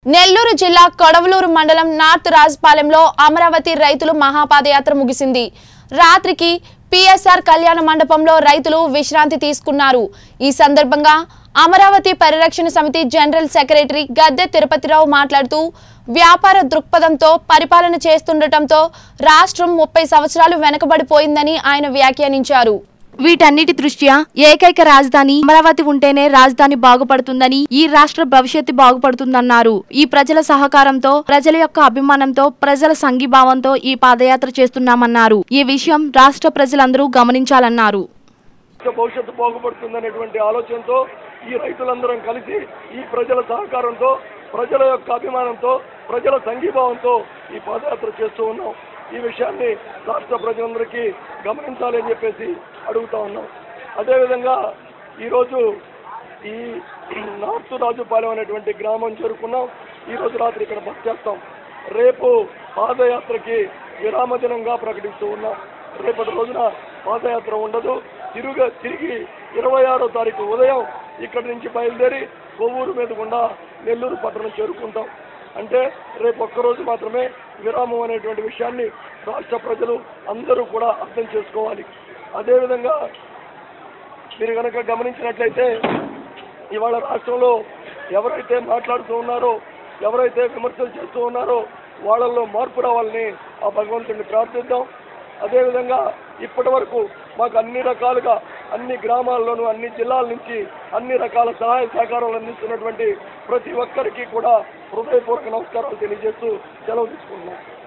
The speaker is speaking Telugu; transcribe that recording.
నెల్లూరు జిల్లా కొడవలూరు మండలం నార్త్ రాజపాలెంలో అమరావతి రైతులు మహాపాదయాత్ర ముగిసింది రాత్రికి పిఎస్ఆర్ కళ్యాణ మండపంలో రైతులు విశ్రాంతి తీసుకున్నారు ఈ సందర్భంగా అమరావతి పరిరక్షణ సమితి జనరల్ సెక్రటరీ గద్దె తిరుపతిరావు మాట్లాడుతూ వ్యాపార దృక్పథంతో పరిపాలన చేస్తుండటంతో రాష్ట్రం ముప్పై సంవత్సరాలు వెనుకబడిపోయిందని ఆయన వ్యాఖ్యానించారు వీటన్నిటి దృష్ట్యా ఏకైక రాజధాని అమరావతి ఉంటేనే రాజధాని బాగుపడుతుందని ఈ రాష్ట్ర భవిష్యత్తు బాగుపడుతుందన్నారు ఈ ప్రజల సహకారంతో ప్రజల యొక్క అభిమానంతో ప్రజల సంఘీభావంతో ఈ పాదయాత్ర చేస్తున్నామన్నారు ఈ విషయం రాష్ట్ర ప్రజలందరూ గమనించాలన్నారు రాష్ట్ర భవిష్యత్తు బాగుపడుతుందనేటువంటి ఆలోచనతో ఈ రైతులందరం కలిసి ఈ ప్రజల సహకారంతో ప్రజల యొక్క అభిమానంతో ప్రజల సంఘీభావంతో ఈ పాదయాత్ర చేస్తూ ఉన్నాం ఈ విషయాన్ని రాష్ట్ర ప్రజలందరికీ గమనించాలి అని చెప్పేసి అడుగుతా ఉన్నాం అదేవిధంగా ఈరోజు ఈ నార్త్ రాజుపాలెం అనేటువంటి గ్రామం చేరుకున్నాం ఈరోజు రాత్రి ఇక్కడ బస్ చేస్తాం రేపు పాదయాత్రకి విరామ దినంగా ప్రకటిస్తూ ఉన్నాం రేపటి రోజున పాదయాత్ర ఉండదు తిరుగ తిరిగి ఇరవై ఆరో తారీఖు ఉదయం ఇక్కడి నుంచి బయలుదేరి కొవ్వూరు మీద గుండా నెల్లూరు పట్టణం చేరుకుంటాం అంటే రేపు ఒక్కరోజు మాత్రమే విరామం అనేటువంటి విషయాన్ని రాష్ట్ర ప్రజలు అందరూ కూడా అర్థం చేసుకోవాలి అదేవిధంగా మీరు కనుక గమనించినట్లయితే ఇవాళ రాష్ట్రంలో ఎవరైతే మాట్లాడుతూ ఉన్నారో ఎవరైతే విమర్శలు చేస్తూ ఉన్నారో వాళ్ళల్లో మార్పు రావాలని ఆ భగవంతుడిని ప్రార్థిద్దాం అదేవిధంగా ఇప్పటి వరకు మాకు అన్ని రకాలుగా అన్ని గ్రామాల్లోనూ అన్ని జిల్లాల నుంచి అన్ని రకాల సహాయ సహకారాలు అందిస్తున్నటువంటి ప్రతి ఒక్కరికి కూడా హృదయపూర్వక నమస్కారాలు తెలియజేస్తూ సెలవు తీసుకుంటున్నాం